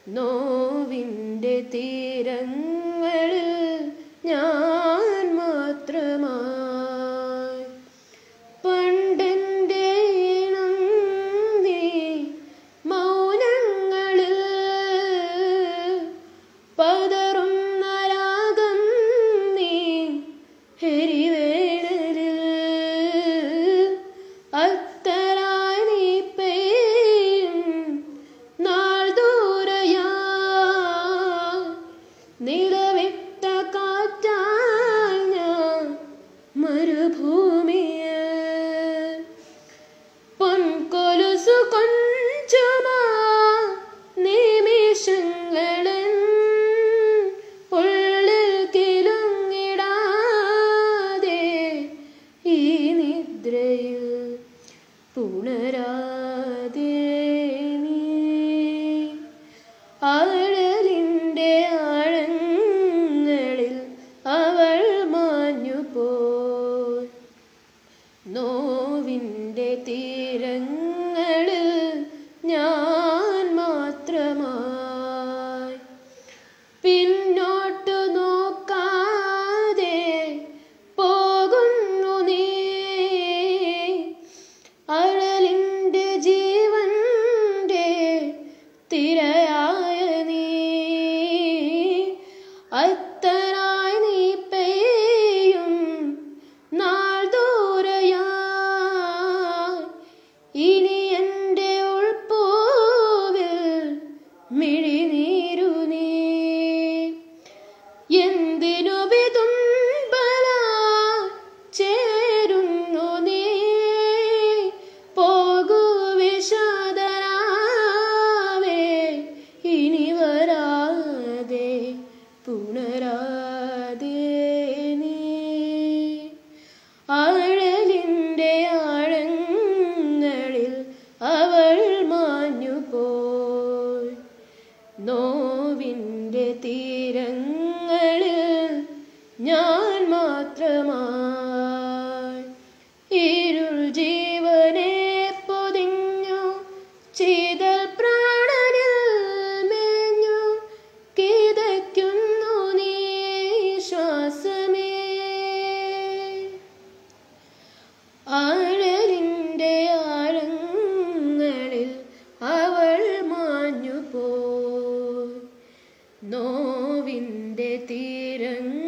നോവിൻ്റെ തീരങ്ങളിൽ ഞാൻ മാത്രമായി പണ്ടെൻ്റെ ഇണം നീ മൗനങ്ങളിൽ പതറുന്ന രാഗം നീ ഹരിവേണലിൽ അത്തരായി നീ പെയ്യും നാൾ ദൂരയാ നിലവിട്ട കാറ്റാൽ ഞാൻ മരുഭൂമിയെ പൊൻകൊലുസു കൊഞ്ചുമാ നിമിഷങ്ങളൻ ഉള്ളിൽ കിലുങ്ങിടാതെ ഈ നിദ്രയിൽ പുണരാതെ നീ അഴലിൻ്റെ ആഴങ്ങളിൽ അവൾ മാഞ്ഞുപോയി നോവിൻ്റെ തീരങ്ങളിൽ ഞാൻ മാത്രമായി പിന്നോട്ടു നോക്കാതെ പോകുന്നു നീ അഴലിൻ്റെ ജീവന്റെ തിരയായ നീ അത്തരായി നീ പെയ്യും നാൾ ദൂരയാ ഇനി എൻ്റെ ഉൾപ്പൂവിൽ മിഴിനീരു നീ എന്തിനു വിതുമ്പല ചേരുന്നു നീ പോകൂ വിഷാദരാവേ ഇനി വരാതെ പുണരാതെ നീ ആഴലിൻ്റെ ആഴങ്ങളിൽ അവൾ മാഞ്ഞുപോയി നോവിൻ്റെ തീരങ്ങളിൽ ഞാൻ മാത്രമായി ഇരുൾ ജീവനെ പൊതിഞ്ഞു ചെയ്തൽ പ്രാണനിൽ മേഞ്ഞു കിതയ്ക്കുന്നു നീ ശ്വാസമേ ആഴലിൻ്റെ ആഴങ്ങളിൽ അവൾ മാഞ്ഞുപോയി നോവിൻ്റെ തീരങ്ങൾ